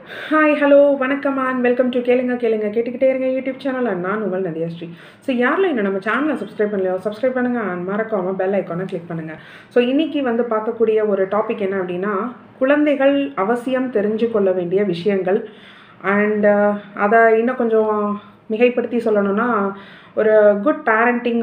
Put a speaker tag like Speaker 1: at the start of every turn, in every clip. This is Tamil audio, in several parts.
Speaker 1: ஹாய் ஹலோ வணக்கம் அண்ட் வெல்கம் டு கேளுங்க கேளுங்க கேட்டுக்கிட்டே இருங்க யூடியூப் சேனல் நான் உங்கள் நதியாஸ்ரீ ஸோ யாரில் இன்னும் நம்ம சேனலை சப்ஸ்கிரைப் பண்ணலையோ சப்ஸ்கிரைப் பண்ணுங்கள் அண்ட் மறக்காமல் பெல் ஐக்கானை கிளிக் பண்ணுங்கள் ஸோ இன்றைக்கி வந்து பார்க்கக்கூடிய ஒரு டாபிக் என்ன அப்படின்னா குழந்தைகள் அவசியம் தெரிஞ்சு கொள்ள வேண்டிய விஷயங்கள் அண்ட் அதை இன்னும் கொஞ்சம் மிகைப்படுத்தி சொல்லணும்னா ஒரு good parenting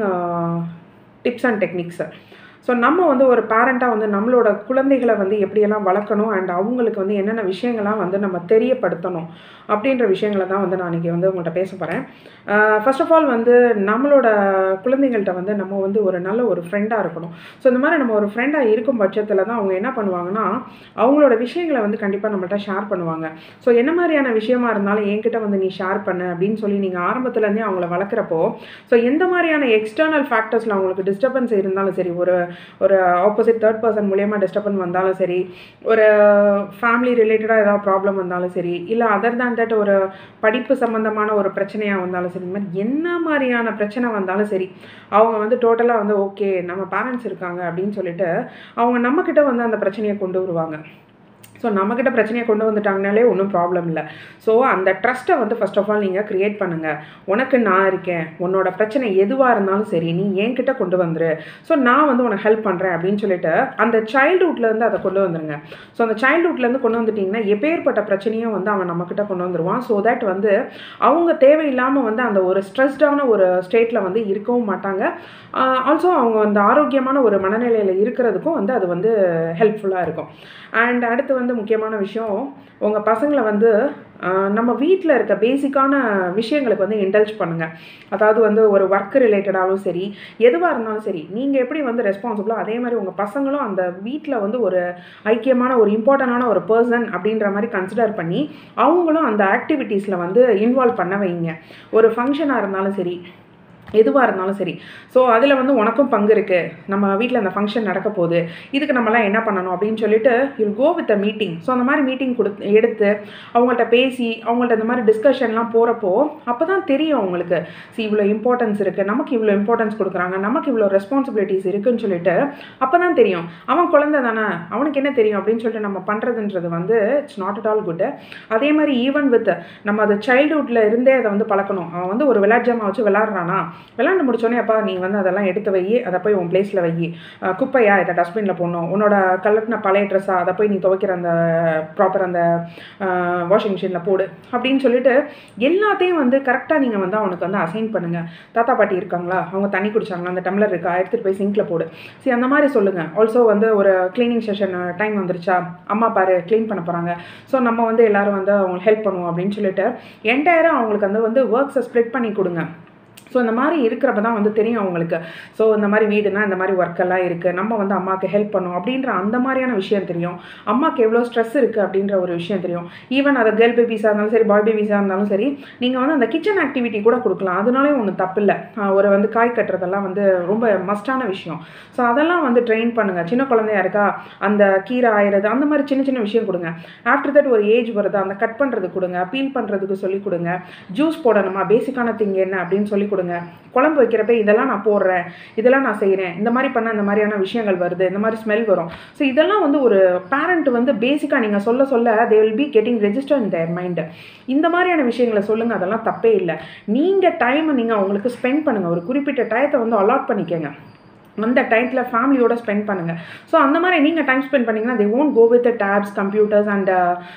Speaker 1: tips and techniques so நம்ம வந்து ஒரு பேரண்ட்டாக வந்து நம்மளோட குழந்தைகளை வந்து எப்படியெல்லாம் வளர்க்கணும் அண்ட் அவங்களுக்கு வந்து என்னென்ன விஷயங்கள்லாம் வந்து நம்ம தெரியப்படுத்தணும் அப்படின்ற விஷயங்களை தான் வந்து நான் இன்றைக்கி வந்து உங்கள்கிட்ட பேச போகிறேன் ஃபர்ஸ்ட் ஆஃப் ஆல் வந்து நம்மளோட குழந்தைகள்கிட்ட வந்து நம்ம வந்து ஒரு நல்ல ஒரு ஃப்ரெண்டாக இருக்கணும் ஸோ இந்த மாதிரி நம்ம ஒரு ஃப்ரெண்டாக இருக்கும் பட்சத்தில் தான் அவங்க என்ன பண்ணுவாங்கன்னா அவங்களோட விஷயங்களை வந்து கண்டிப்பாக நம்மள்ட்ட ஷேர் பண்ணுவாங்க ஸோ என்ன மாதிரியான விஷயமா இருந்தாலும் என்கிட்ட வந்து நீ ஷேர் பண்ணு அப்படின்னு சொல்லி நீங்கள் ஆரம்பத்துலேருந்தே அவங்கள வளர்க்குறப்போ ஸோ எந்த மாதிரியான எக்ஸ்டர்னல் ஃபேக்டர்ஸில் அவங்களுக்கு டிஸ்டர்பன்ஸ் இருந்தாலும் சரி ஒரு ஒரு ஆப்போசிட் தேர்ட் பர்சன் மூலியமாக டிஸ்டர்பன் வந்தாலும் சரி ஒரு ஃபேமிலி ரிலேட்டடாக ஏதாவது ப்ராப்ளம் வந்தாலும் சரி இல்லை அதர் தேன் தட் ஒரு படிப்பு சம்மந்தமான ஒரு பிரச்சனையாக வந்தாலும் சரி இந்த மாதிரி என்ன மாதிரியான பிரச்சனை வந்தாலும் சரி அவங்க வந்து டோட்டலாக வந்து ஓகே நம்ம பேரண்ட்ஸ் இருக்காங்க அப்படின்னு சொல்லிட்டு அவங்க நம்மக்கிட்ட வந்து அந்த பிரச்சனையை கொண்டு வருவாங்க ஸோ நம்மக்கிட்ட பிரச்சனையை கொண்டு வந்துட்டாங்கனாலே ஒன்றும் ப்ராப்ளம் இல்லை ஸோ அந்த ட்ரஸ்ட்டை வந்து ஃபஸ்ட் ஆஃப் ஆல் நீங்கள் க்ரியேட் பண்ணுங்கள் உனக்கு நான் இருக்கேன் உன்னோட பிரச்சனை எதுவாக இருந்தாலும் சரி நீ என்கிட்ட கொண்டு வந்துரு ஸோ நான் வந்து உனக்கு ஹெல்ப் பண்ணுறேன் அப்படின்னு சொல்லிட்டு அந்த சைல்டுஹுட்லேருந்து அதை கொண்டு வந்துருங்க ஸோ அந்த சைல்டுஹுட்லேருந்து கொண்டு வந்துட்டிங்கன்னா எப்பேற்பட்ட பிரச்சனையும் வந்து அவன் நம்மக்கிட்ட கொண்டு வந்துடுவான் ஸோ தட் வந்து அவங்க தேவையில்லாமல் வந்து அந்த ஒரு ஸ்ட்ரெஸ்டான ஒரு ஸ்டேட்டில் வந்து இருக்கவும் மாட்டாங்க ஆல்சோ அவங்க அந்த ஆரோக்கியமான ஒரு மனநிலையில் இருக்கிறதுக்கும் வந்து அது வந்து ஹெல்ப்ஃபுல்லாக இருக்கும் அண்ட் அடுத்து வந்து முக்கியமான விஷயம் உங்கள் பசங்களை வந்து நம்ம வீட்டில் இருக்க பேசிக்கான விஷயங்களுக்கு வந்து இன்டல்ஜ் பண்ணுங்கள் அதாவது வந்து ஒரு ஒர்க் ரிலேட்டடாகவும் சரி எதுவாக இருந்தாலும் சரி நீங்கள் எப்படி வந்து ரெஸ்பான்சிபிளோ அதே மாதிரி உங்கள் பசங்களும் அந்த வீட்டில் வந்து ஒரு ஐக்கியமான ஒரு இம்பார்ட்டண்டான ஒரு பர்சன் அப்படின்ற மாதிரி கன்சிடர் பண்ணி அவங்களும் அந்த ஆக்டிவிட்டீஸில் வந்து இன்வால்வ் பண்ண வைங்க ஒரு ஃபங்க்ஷனாக இருந்தாலும் சரி எதுவாக இருந்தாலும் சரி ஸோ அதில் வந்து உனக்கும் பங்கு இருக்குது நம்ம வீட்டில் அந்த ஃபங்க்ஷன் நடக்க போகுது இதுக்கு நம்மலாம் என்ன பண்ணணும் அப்படின்னு சொல்லிட்டு you go with a meeting so அந்த மாதிரி மீட்டிங் கொடுத்து எடுத்து அவங்கள்ட்ட பேசி அவங்கள்ட்ட இந்த மாதிரி டிஸ்கஷன்லாம் போகிறப்போ அப்போ தான் தெரியும் அவங்களுக்கு சி இவ்வளோ இம்பார்ட்டன்ஸ் இருக்குது நமக்கு இவ்வளோ இம்பார்ட்டன்ஸ் கொடுக்குறாங்க நமக்கு இவ்வளோ ரெஸ்பான்சிபிலிட்டிஸ் இருக்குன்னு சொல்லிட்டு அப்போ தான் தெரியும் அவன் குழந்தை தானே அவனுக்கு என்ன தெரியும் அப்படின்னு சொல்லிட்டு நம்ம பண்ணுறதுன்றது வந்து it's not at all good அதே மாதிரி ஈவன் வித் நம்ம அது சைல்டுஹுட்டில் இருந்தே அதை வந்து பழக்கணும் அவன் வந்து ஒரு விளையாட்டு ஜாமா வச்சு விளாட்றானா விளாண்டு முடிச்சோடனே அப்பா நீ வந்து அதெல்லாம் எடுத்து வை அதை போய் உன் பிளேஸில் வை குப்பையா இதை டஸ்ட்பினில் போடணும் உன்னோட கலட்டின பழைய ட்ரெஸ்ஸாக அதை போய் நீ துவைக்கிற அந்த ப்ராப்பர் அந்த வாஷிங் மிஷினில் போடு அப்படின்னு சொல்லிட்டு எல்லாத்தையும் வந்து கரெக்டாக நீங்கள் வந்து அவனுக்கு வந்து அசைன் பண்ணுங்கள் தாத்தா பாட்டி இருக்காங்களா அவங்க தண்ணி குடிச்சாங்களா அந்த டம்ளர் இருக்கா எடுத்துகிட்டு போய் சிங்கில் போடு சரி அந்த மாதிரி சொல்லுங்கள் ஆல்சோ வந்து ஒரு க்ளீனிங் செஷன் டைம் வந்துருச்சா அம்மா பாரு க்ளீன் பண்ண போகிறாங்க ஸோ நம்ம வந்து எல்லோரும் வந்து அவங்களுக்கு ஹெல்ப் பண்ணுவோம் அப்படின்னு சொல்லிட்டு என்டையராக அவங்களுக்கு வந்து வந்து ஒர்க்ஸை ஸ்ப்ளிட் பண்ணி கொடுங்க ஸோ இந்த மாதிரி இருக்கிறப்ப தான் வந்து தெரியும் அவங்களுக்கு ஸோ இந்த மாதிரி வீடுனா இந்த மாதிரி ஒர்க்கெல்லாம் இருக்குது நம்ம வந்து அம்மாவுக்கு ஹெல்ப் பண்ணும் அப்படின்ற அந்த மாதிரியான விஷயம் தெரியும் அம்மாவுக்கு எவ்வளோ ஸ்ட்ரெஸ் இருக்குது அப்படின்ற ஒரு விஷயம் தெரியும் ஈவன் அது கேர்ள் பேபிஸாக இருந்தாலும் சரி பாய் பேபிஸாக இருந்தாலும் சரி நீங்கள் வந்து அந்த கிச்சன் ஆக்டிவிட்டி கூட கொடுக்கலாம் அதனாலே ஒன்றும் தப்பு இல்லை ஒரு வந்து காய் கட்டுறதெல்லாம் வந்து ரொம்ப மஸ்டான விஷயம் ஸோ அதெல்லாம் வந்து ட்ரெயின் பண்ணுங்கள் சின்ன குழந்தையா இருக்கா அந்த கீரை ஆயிடுறது அந்த மாதிரி சின்ன சின்ன விஷயம் கொடுங்க ஆஃப்டர் தட் ஒரு ஏஜ் வருது அந்த கட் பண்ணுறது கொடுங்க பீல் பண்ணுறதுக்கு சொல்லிக் கொடுங்க ஜூஸ் போடணுமா பேசிக்கான திங் என்ன அப்படின்னு சொல்லி கொடுங்க குழம்பு வைக்கிறப்ப இதெல்லாம் நான் போடுறேன் இதெல்லாம் நான் செய்கிறேன் இந்த மாதிரி பண்ண இந்த மாதிரியான விஷயங்கள் வருது இந்த மாதிரி ஸ்மெல் வரும் ஸோ இதெல்லாம் வந்து ஒரு பேரண்ட் வந்து பேசிக்காக நீங்கள் சொல்ல சொல்ல they will be getting register in their mind இந்த மாதிரியான விஷயங்களை சொல்லுங்கள் அதெல்லாம் தப்பே இல்லை நீங்கள் டைமை நீங்கள் அவங்களுக்கு ஸ்பெண்ட் பண்ணுங்கள் ஒரு குறிப்பிட்ட டயத்தை வந்து அலாட் பண்ணிக்கோங்க அந்த டைத்தில் ஃபேமிலியோட ஸ்பெண்ட் பண்ணுங்கள் ஸோ அந்த மாதிரி நீங்கள் டைம் ஸ்பெண்ட் பண்ணிங்கன்னா they won't go with tabs computers and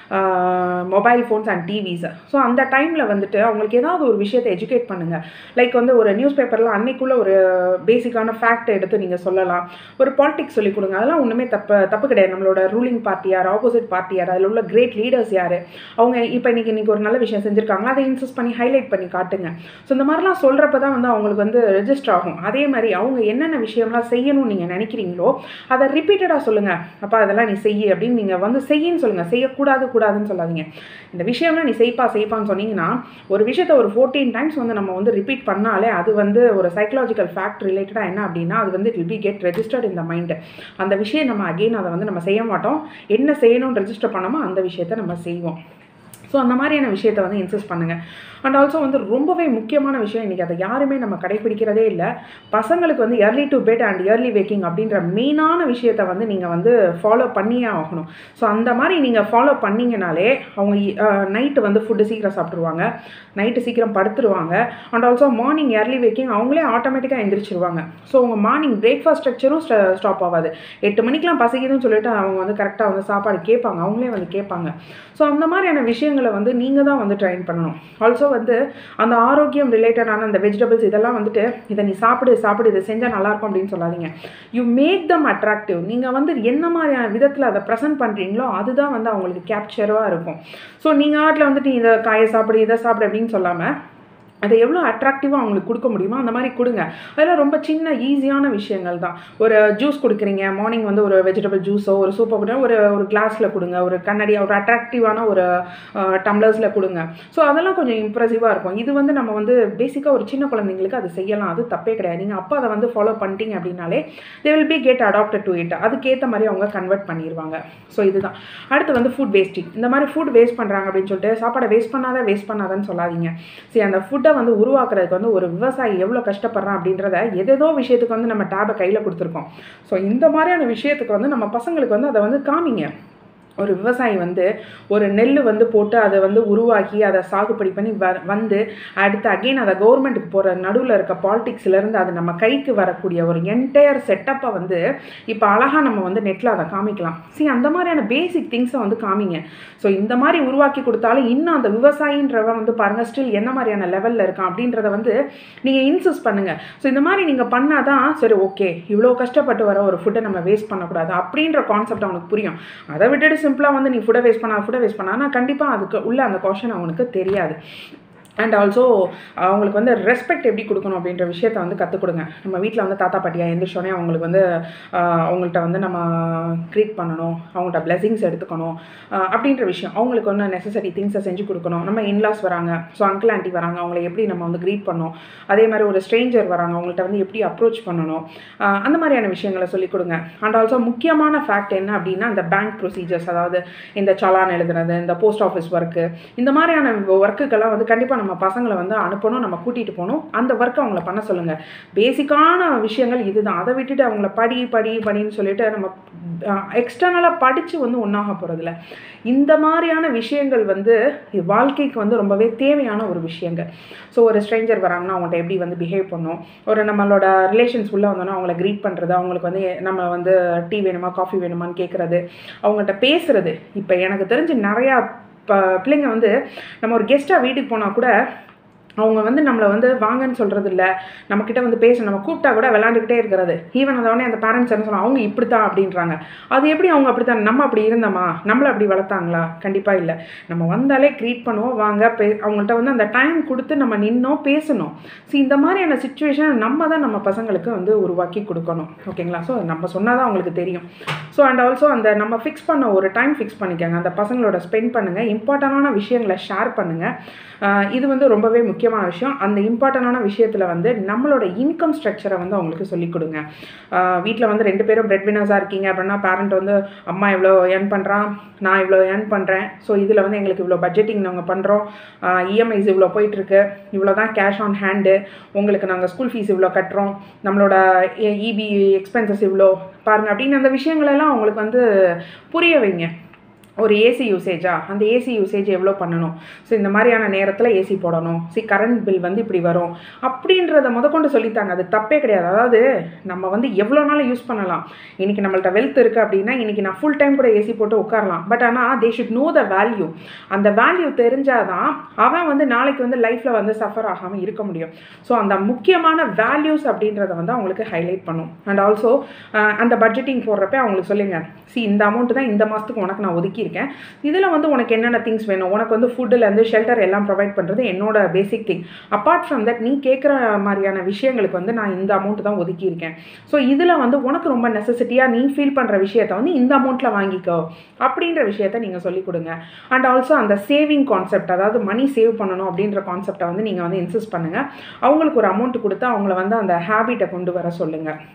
Speaker 1: mobile phones and TVs so அந்த டைமில் வந்துட்டு அவங்களுக்கு ஏதாவது ஒரு விஷயத்தை எஜுகேட் பண்ணுங்கள் லைக் வந்து ஒரு நியூஸ் பேப்பரில் அன்னைக்குள்ளே ஒரு பேசிக்கான ஃபேக்ட் எடுத்து நீங்கள் சொல்லலாம் ஒரு பாலிடிக்ஸ் சொல்லிக் கொடுங்க அதெல்லாம் ஒன்றுமே தப்பு தப்பு கிடையாது நம்மளோட ரூலிங் பார்ட்டி யார் ஆப்போசிட் பார்ட்டி யார் அதில் உள்ள கிரேட் லீடர்ஸ் யார் அவங்க இப்போ இன்றைக்கி இன்றைக்கி ஒரு நல்ல விஷயம் செஞ்சுருக்காங்களா அதை இன்சஸ்ட் பண்ணி ஹைலைட் பண்ணி காட்டுங்க ஸோ இந்த மாதிரிலாம் சொல்கிறப்ப தான் வந்து அவங்களுக்கு வந்து ரெஜிஸ்டர் ஆகும் அதே மாதிரி அவங்க என்னென்ன விஷயம்லாம் செய்யணும்னு நீங்கள் நினைக்கிறீங்களோ அதை ரிப்பீட்டடாக சொல்லுங்கள் அப்பா அதெல்லாம் நீ செய்ய அப்படின்னு நீங்கள் வந்து செய்யின்னு சொல்லுங்கள் செய்யக்கூடாது கூடாதுன்னு சொல்லாதீங்க இந்த விஷயம்லாம் நீ செய்ப்பா செய்ப்பான்னு சொன்னீங்கன்னா ஒரு விஷயத்த ஒரு ஃபோர்டீன் டைம்ஸ் வந்து நம்ம வந்து ரிப்பீட் பண்ணாலே அது வந்து ஒரு சைக்கலாஜிக்கல் ஃபேக்ட் ரிலேட்டடாக என்ன அப்படின்னா அது வந்து it will be get registered இந்த மைண்டு அந்த விஷயம் நம்ம அகெயின் அதை வந்து நம்ம செய்ய மாட்டோம் என்ன செய்யணும்னு ரெஜிஸ்டர் பண்ணாமோ அந்த விஷயத்த நம்ம செய்வோம் ஸோ அந்த மாதிரியான விஷயத்தை வந்து இன்சிஸ்ட் பண்ணுங்கள் அண்ட் ஆல்சோ வந்து ரொம்பவே முக்கியமான விஷயம் இன்றைக்கி அதை யாருமே நம்ம கடைப்பிடிக்கிறதே இல்லை பசங்களுக்கு வந்து early to bed and early waking அப்படின்ற மெயினான விஷயத்தை வந்து நீங்கள் வந்து ஃபாலோ பண்ணியே ஆகணும் ஸோ அந்த மாதிரி நீங்கள் ஃபாலோ பண்ணீங்கனாலே அவங்க நைட்டு வந்து ஃபுட்டு சீக்கிரம் சாப்பிட்ருவாங்க நைட்டு சீக்கிரம் படுத்துருவாங்க and also morning early waking அவங்களே ஆட்டோமேட்டிக்காக எந்திரிச்சிருவாங்க ஸோ உங்கள் மார்னிங் பிரேக்ஃபாஸ்ட் ஸ்ட்ரக்சரும் ஸ்டாப் ஆகாது எட்டு மணிக்கெலாம் பசிக்குதுன்னு சொல்லிட்டு அவங்க வந்து கரெக்டாக வந்து சாப்பாடு கேட்பாங்க அவங்களே வந்து கேட்பாங்க ஸோ அந்த மாதிரியான விஷயங்களை வந்து நீங்கள் தான் வந்து ட்ரைன் பண்ணணும் ஆல்சோ வந்து அந்த ஆரோக்கியம் ரிலேட்டடான அந்த வெஜிடபிள்ஸ் இதெல்லாம் வந்துட்டு இதை நீ சாப்பிடு சாப்பிடு இதை செஞ்சால் நல்லாயிருக்கும் அப்படின்னு சொல்லாதீங்க யூ மேக் தம் அட்ராக்டிவ் நீங்கள் வந்து என்ன மாதிரியான விதத்தில் அதை ப்ரெசென்ட் பண்ணுறீங்களோ அதுதான் வந்து அவங்களுக்கு கேப்சராக இருக்கும் ஸோ நீங்கள் ஆட்டில் வந்துட்டு இதை காயை சாப்பிடு இதை சாப்பிடு அப்படின்னு சொல்லாமல் அதை எவ்வளோ அட்ராக்டிவாக அவங்களுக்கு கொடுக்க முடியுமோ அந்த மாதிரி கொடுங்க அதெல்லாம் ரொம்ப சின்ன ஈஸியான விஷயங்கள் தான் ஒரு ஜூஸ் கொடுக்குறீங்க மார்னிங் வந்து ஒரு வெஜிடபிள் ஜூஸோ ஒரு சூப்போ கொடுங்க ஒரு ஒரு கிளாஸில் கொடுங்க ஒரு கண்ணாடி ஒரு அட்ராக்டிவான ஒரு டம்ளர்ஸில் கொடுங்க ஸோ அதெல்லாம் கொஞ்சம் இம்ப்ரெசிவாக இருக்கும் இது வந்து நம்ம வந்து பேசிக்காக ஒரு சின்ன குழந்தைங்களுக்கு அது செய்யலாம் அது தப்பே கிடையாது நீங்கள் அப்போ அதை வந்து ஃபாலோ பண்ணிட்டீங்க அப்படின்னாலே they will be get adapted to it அதுக்கேற்ற மாதிரி அவங்க கன்வெர்ட் பண்ணிடுவாங்க ஸோ இதுதான் அடுத்து வந்து ஃபுட் வேஸ்டிங் இந்த மாதிரி ஃபுட் வேஸ்ட் பண்ணுறாங்க அப்படின்னு சொல்லிட்டு சாப்பாடை வேஸ்ட் பண்ணாத வேஸ்ட் பண்ணாதன்னு சொல்லாதீங்க சரி அந்த ஃபுட்டை வந்து உருவாக்குறதுக்கு வந்து ஒரு விவசாயி எவ்வளோ கஷ்டப்படுறான் அப்படின்றத எதேதோ விஷயத்துக்கு வந்து நம்ம டேபை கையில் கொடுத்துருக்கோம் ஸோ இந்த மாதிரியான விஷயத்துக்கு வந்து நம்ம பசங்களுக்கு வந்து அதை வந்து காமிங்க ஒரு விவசாயி வந்து ஒரு நெல் வந்து போட்டு அதை வந்து உருவாக்கி அதை சாகுபடி பண்ணி வ வந்து அடுத்து அகெயின் அதை கவர்மெண்ட்டுக்கு போகிற நடுவில் இருக்க பாலிடிக்ஸ்லேருந்து அது நம்ம கைக்கு வரக்கூடிய ஒரு என்டையர் செட்டப்பை வந்து இப்போ அழகாக நம்ம வந்து நெட்டில் அதை காமிக்கலாம் சரி அந்த மாதிரியான பேசிக் திங்ஸை வந்து காமிங்க ஸோ இந்த மாதிரி உருவாக்கி கொடுத்தாலும் இன்னும் அந்த விவசாயின்றவன் வந்து பாருங்கள் ஸ்டில் என்ன மாதிரியான லெவலில் இருக்கான் அப்படின்றத வந்து நீங்கள் இன்சிஸ்ட் பண்ணுங்கள் ஸோ இந்த மாதிரி நீங்கள் பண்ணால் தான் சரி ஓகே இவ்வளோ கஷ்டப்பட்டு வர ஒரு ஃபுட்டை நம்ம வேஸ்ட் பண்ணக்கூடாது அப்படின்ற கான்செப்ட் அவனுக்கு புரியும் அதை விட்டுட்டு சிம்பிளாக வந்து நீ ஃபுட்டை வேஸ்ட் பண்ணா ஃபுட்டை வேஸ்ட் பண்ணா ஆனால் கண்டிப்பாக அதுக்கு உள்ள அந்த கொஷன் அவனுக்கு தெரியாது அண்ட் ஆல்சோ அவங்களுக்கு வந்து ரெஸ்பெக்ட் எப்படி கொடுக்கணும் அப்படின்ற விஷயத்த வந்து கற்றுக் கொடுங்க நம்ம வீட்டில் வந்து தாத்தா பாட்டியாக எந்திரிச்சோடனே அவங்களுக்கு வந்து ஆஹ், அவங்கள்ட்ட வந்து நம்ம க்ரீட் பண்ணணும் அவங்கள்ட்ட blessings எடுத்துக்கணும் ஆஹ், அப்படின்ற விஷயம் அவங்களுக்கு வந்து நெசசரி திங்ஸை செஞ்சு கொடுக்கணும் நம்ம இன்லாஸ் வராங்க ஸோ அங்கிள் ஆண்டி வராங்க அவங்கள எப்படி நம்ம வந்து க்ரீட் பண்ணணும் அதே மாதிரி ஒரு ஸ்ட்ரேஞ்சர் வராங்க அவங்கள்ட்ட வந்து எப்படி அப்ரோச் பண்ணணும் ஆஹ், அந்த மாதிரியான விஷயங்களை சொல்லிக் கொடுங்க அண்ட் ஆல்சோ முக்கியமான ஃபேக்ட் என்ன அப்படின்னா இந்த பேங்க் ப்ரொசீஜர்ஸ் அதாவது இந்த சலான் எழுதுறது இந்த போஸ்ட் ஆஃபீஸ் ஒர்க்கு இந்த மாதிரியான ஒர்க்குக்கெல்லாம் வந்து கண்டிப்பாக நம்ம பசங்களை வந்து அனுப்பணும் நம்ம கூட்டிகிட்டு போகணும் அந்த ஒர்க்கை அவங்கள பண்ண சொல்லுங்கள் பேசிக்கான விஷயங்கள் இதுதான் அதை விட்டுட்டு அவங்கள படி படி படின்னு சொல்லிட்டு நம்ம எக்ஸ்டர்னலாக படித்து வந்து ஒன்றாக போகிறதில்ல இந்த மாதிரியான விஷயங்கள் வந்து இது வாழ்க்கைக்கு வந்து ரொம்பவே தேவையான ஒரு விஷயங்கள் ஸோ ஒரு ஸ்ட்ரேஞ்சர் வராங்கன்னா அவங்கள்ட்ட எப்படி வந்து பிஹேவ் பண்ணணும் ஒரு நம்மளோட ரிலேஷன்ஸ் உள்ளே வந்தோன்னா அவங்கள க்ரீட் பண்ணுறது அவங்களுக்கு வந்து நம்ம வந்து டீ வேணுமா காஃபி வேணுமான்னு கேட்குறது அவங்கள்ட்ட பேசுறது இப்போ எனக்கு தெரிஞ்சு நிறையா ப பிள்ளைங்க வந்து நம்ம ஒரு கெஸ்ட்டாக வீட்டுக்கு போனால் கூட அவங்க வந்து நம்மளை வந்து வாங்கன்னு சொல்கிறது இல்லை நம்மக்கிட்ட வந்து பேச நம்ம கூப்பிட்டா கூட விளாண்டுக்கிட்டே இருக்கிறது ஈவன் அந்த உடனே அந்த பேரண்ட்ஸ் என்ன சொன்னாங்க அவங்க இப்படி தான் அப்படின்றாங்க அது எப்படி அவங்க அப்படி தான் நம்ம அப்படி இருந்தோமா நம்மளை அப்படி வளர்த்தாங்களா கண்டிப்பாக இல்லை நம்ம வந்தாலே க்ரீட் பண்ணுவோம் வாங்க பே அவங்கள்ட்ட வந்து அந்த டைம் கொடுத்து நம்ம நின்னோம் பேசணும் ஸோ இந்த மாதிரியான சுச்சுவேஷன் நம்ம தான் நம்ம பசங்களுக்கு வந்து உருவாக்கி கொடுக்கணும் ஓகேங்களா ஸோ நம்ம சொன்னால் தான் அவங்களுக்கு தெரியும் ஸோ அண்ட் ஆல்சோ அந்த நம்ம ஃபிக்ஸ் பண்ண ஒரு டைம் ஃபிக்ஸ் பண்ணிக்கோங்க அந்த பசங்களோட ஸ்பெண்ட் பண்ணுங்கள் இம்பார்ட்டண்டான விஷயங்களை ஷேர் பண்ணுங்கள் இது வந்து ரொம்பவே முக்கியமான விஷயம் அந்த இம்பார்ட்டண்டான விஷயத்தில் வந்து நம்மளோட இன்கம் ஸ்ட்ரக்சரை வந்து அவங்களுக்கு சொல்லிக் கொடுங்க வீட்டில் வந்து ரெண்டு பேரும் பிரெட் வினர்ஸாக இருக்கீங்க அப்படின்னா பேரண்ட் வந்து அம்மா இவ்வளோ ஏர்ன் பண்ணுறான் நான் இவ்வளோ ஏர்ன் பண்ணுறேன் ஸோ இதில் வந்து எங்களுக்கு இவ்வளோ பட்ஜெட்டிங் நாங்கள் பண்ணுறோம் இஎம்ஐஸ் இவ்வளோ போயிட்டுருக்கு இவ்வளோ தான் கேஷ் ஆன் ஹேண்டு உங்களுக்கு நாங்கள் ஸ்கூல் ஃபீஸ் இவ்வளோ கட்டுறோம் நம்மளோட இபி எக்ஸ்பென்சஸ் இவ்வளோ பாருங்கள் அப்படின்னு அந்த விஷயங்களெல்லாம் அவங்களுக்கு வந்து புரிய வைங்க ஒரு ஏசி யூசேஜா அந்த ஏசி யூசேஜ் எவ்வளோ பண்ணணும் ஸோ இந்த மாதிரியான நேரத்தில் ஏசி போடணும் சி கரண்ட் பில் வந்து இப்படி வரும் அப்படின்றத முதற்கொண்டு சொல்லித்தாங்க அது தப்பே கிடையாது அதாவது நம்ம வந்து எவ்வளோ நாளும் யூஸ் பண்ணலாம் இன்றைக்கி நம்மள்ட்ட வெல்த் இருக்குது அப்படின்னா இன்றைக்கி நான் ஃபுல் டைம் கூட ஏசி போட்டு உட்காரலாம் பட் ஆனால் they should know the value அந்த வேல்யூ தெரிஞ்சாதான் அவன் வந்து நாளைக்கு வந்து லைஃப்பில் வந்து சஃபர் ஆகாமல் இருக்க முடியும் ஸோ அந்த முக்கியமான வேல்யூஸ் அப்படின்றத வந்து அவங்களுக்கு ஹைலைட் பண்ணும் அண்ட் ஆல்சோ அந்த பட்ஜெட்டிங் போடுறப்ப அவங்களுக்கு சொல்லுங்க சி இந்த அமௌண்ட் தான் இந்த மாதத்துக்கு உனக்கு நான் ஒதுக்கி இருக்கேன் இதில் வந்து உனக்கு என்னென்ன திங்ஸ் வேணும் உனக்கு வந்து ஃபுட்டுலேருந்து ஷெல்டர் எல்லாம் ப்ரொவைட் பண்ணுறது என்னோட basic thing apart from that நீ கேட்குற மாதிரியான விஷயங்களுக்கு வந்து நான் இந்த அமௌண்ட் தான் ஒதுக்கியிருக்கேன் ஸோ இதில் வந்து உனக்கு ரொம்ப நெசசிட்டியாக நீ ஃபீல் பண்ணுற விஷயத்த வந்து இந்த அமௌண்ட்டில் வாங்கிக்கோ அப்படின்ற விஷயத்த நீங்கள் சொல்லிக் கொடுங்க அண்ட் ஆல்சோ அந்த சேவிங் கான்செப்ட் அதாவது மணி சேவ் பண்ணணும் அப்படின்ற கான்செப்டை வந்து நீங்கள் வந்து இன்சிஸ்ட் பண்ணுங்கள் அவங்களுக்கு ஒரு அமௌண்ட் கொடுத்து அவங்கள வந்து அந்த ஹேபிட்டை கொண்டு வர சொல்லுங்கள்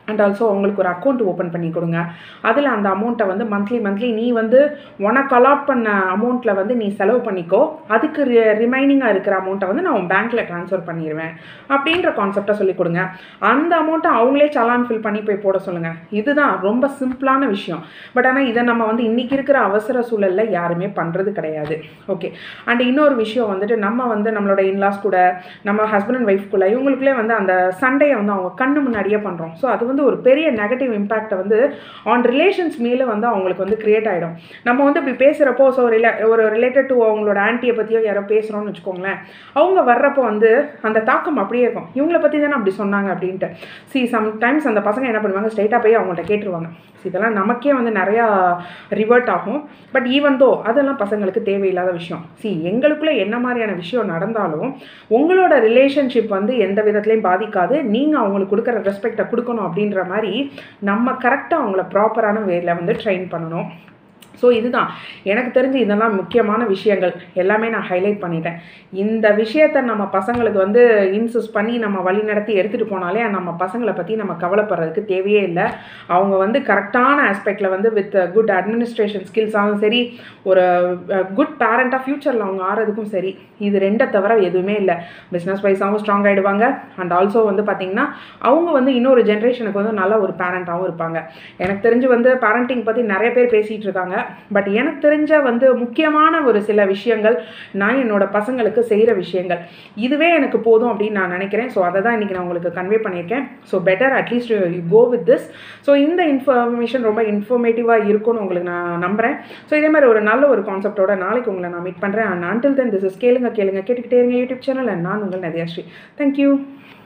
Speaker 1: அண்ட் ஆல்சோ அவங்களுக்கு ஒரு அக்கௌண்ட் ஓப்பன் பண்ணி கொடுங்க அதில் அந்த அமௌண்ட்டை வந்து மந்த்லி மந்த்லி நீ வந்து உனக்கு அலாட் பண்ண அமௌண்ட்டில் வந்து நீ செலவு பண்ணிக்கோ அதுக்கு ரிமைனிங்காக இருக்கிற அமௌண்ட்டை வந்து நான் உன் பேங்க்கில் ட்ரான்ஸ்ஃபர் பண்ணிடுவேன் அப்படின்ற கான்செப்டை சொல்லிக் கொடுங்க அந்த அமௌண்ட்டை அவங்களே சலான் ஃபில் பண்ணி போய் போட சொல்லுங்கள் இதுதான் ரொம்ப சிம்பிளான விஷயம் பட் ஆனால் இதை நம்ம வந்து இன்றைக்கி இருக்கிற அவசர சூழலில் யாருமே பண்ணுறது கிடையாது ஓகே அண்ட் இன்னொரு விஷயம் வந்துட்டு நம்ம வந்து நம்மளோட இன்லாஸ் கூட நம்ம ஹஸ்பண்ட் அண்ட் ஒய்ஃப்குள்ளே இவங்களுக்குள்ளே வந்து அந்த சண்டையை வந்து அவங்க கண்ணு முன்னாடியே பண்ணுறோம் ஸோ அது வந்து ஒரு பெரிய நெகட்டிவ் இம்பேக்டை வந்து ஆன் ரிலேஷன்ஸ் மேலே வந்து அவங்களுக்கு வந்து கிரியேட் ஆகிடும் நம்ம வந்து இப்படி பேசுகிறப்போ ஸோ ரிலே ஒரு ரிலேட்டட் டு அவங்களோட ஆன்ட்டியை பற்றியோ யாரோ பேசுகிறோம்னு வச்சுக்கோங்களேன் அவங்க வர்றப்போ வந்து அந்த தாக்கம் அப்படியே இருக்கும் இவங்கள பற்றி தானே அப்படி சொன்னாங்க அப்படின்ட்டு சி சம்டைம்ஸ் அந்த பசங்க என்ன பண்ணுவாங்க ஸ்ட்ரைட்டாக போய் அவங்கள்ட்ட கேட்டுருவாங்க ஸோ இதெல்லாம் நமக்கே வந்து நிறையா ரிவர்ட் ஆகும் பட் ஈவன் தோ அதெல்லாம் பசங்களுக்கு தேவையில்லாத விஷயம் சி எங்களுக்குள்ளே என்ன மாதிரியான விஷயம் நடந்தாலும் உங்களோட ரிலேஷன்ஷிப் வந்து எந்த விதத்துலையும் பாதிக்காது நீங்கள் அவங்களுக்கு கொடுக்குற ரெஸ்பெக்டை கொடுக்கணும் அப்படின்ற மாதிரி நம்ம கரெக்டாக அவங்கள ப்ராப்பரான வேல வந்து ட்ரெயின் பண்ணணும் ஸோ இதுதான் எனக்கு தெரிஞ்சு இதெல்லாம் முக்கியமான விஷயங்கள் எல்லாமே நான் ஹைலைட் பண்ணிட்டேன் இந்த விஷயத்த நம்ம பசங்களுக்கு வந்து இன்சிஸ் பண்ணி நம்ம வழி நடத்தி எடுத்துகிட்டு போனாலே நம்ம பசங்களை பற்றி நம்ம கவலைப்படுறதுக்கு தேவையே இல்லை அவங்க வந்து கரெக்டான ஆஸ்பெக்டில் வந்து வித் குட் அட்மினிஸ்ட்ரேஷன் ஸ்கில்ஸாகவும் சரி ஒரு குட் பேரண்ட்டாக ஃப்யூச்சரில் அவங்க ஆறதுக்கும் சரி இது ரெண்டை தவிர எதுவுமே இல்லை பிஸ்னஸ் வைஸாகவும் ஸ்ட்ராங் ஆகிடுவாங்க அண்ட் ஆல்சோ வந்து பார்த்திங்கன்னா அவங்க வந்து இன்னொரு ஜென்ரேஷனுக்கு வந்து நல்ல ஒரு பேரண்ட்டாகவும் இருப்பாங்க எனக்கு தெரிஞ்சு வந்து பேரண்டிங் பற்றி நிறைய பேர் பேசிகிட்டு இருக்காங்க பட் எனக்கு தெரிஞ்ச வந்து முக்கியமான ஒரு சில விஷயங்கள் நான் என்னோட பசங்களுக்கு செய்கிற விஷயங்கள் இதுவே எனக்கு போதும் அப்படின்னு நான் நினைக்கிறேன் ஸோ அதை தான் இன்றைக்கி நான் உங்களுக்கு கன்வே பண்ணியிருக்கேன் so better at least you go with this so இந்த இன்ஃபர்மேஷன் ரொம்ப இன்ஃபர்மேட்டிவாக இருக்கும்னு உங்களுக்கு நான் நம்புகிறேன் ஸோ இதே மாதிரி ஒரு நல்ல ஒரு கான்செப்டோட நாளைக்கு உங்களை நான் மீட் பண்ணுறேன் and until then this is கேளுங்க கேளுங்க கேட்டுக்கிட்டே இருங்க யூடியூப் சேனல் அண்ட் நான் உங்கள் நதியாஸ்ரீ தேங்க்யூ